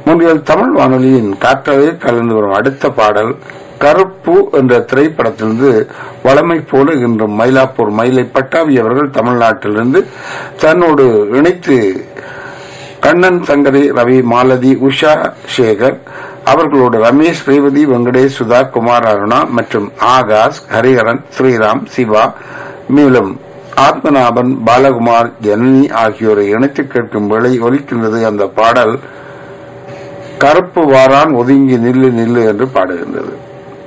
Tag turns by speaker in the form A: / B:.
A: முன்றியல் தமிழ் வானொலியின் காற்றவே கலந்து வரும் அடுத்த பாடல் கருப்பு என்ற திரைப்படத்திலிருந்து வளமை போல இன்று மயிலாப்பூர் மயிலை பட்டாவி அவர்கள் தமிழ்நாட்டிலிருந்து தன்னோடு இணைத்து கண்ணன் சங்கரி ரவி மாலதி உஷா சேகர் அவர்களோடு ரமேஷ் ரேவதி வெங்கடேஷ் சுதா குமார் அருணா மற்றும் ஆகாஷ் ஹரிஹரன் ஸ்ரீராம் சிவா மேலும் ஆத்மநாபன் பாலகுமார் ஜனனி ஆகியோரை இணைத்து கேட்கும் வேளை ஒலிக்கின்றது அந்த பாடல் கருப்பு வாரான் ஒதுங்கி நில்லு நில்லு என்று பாடுகின்றது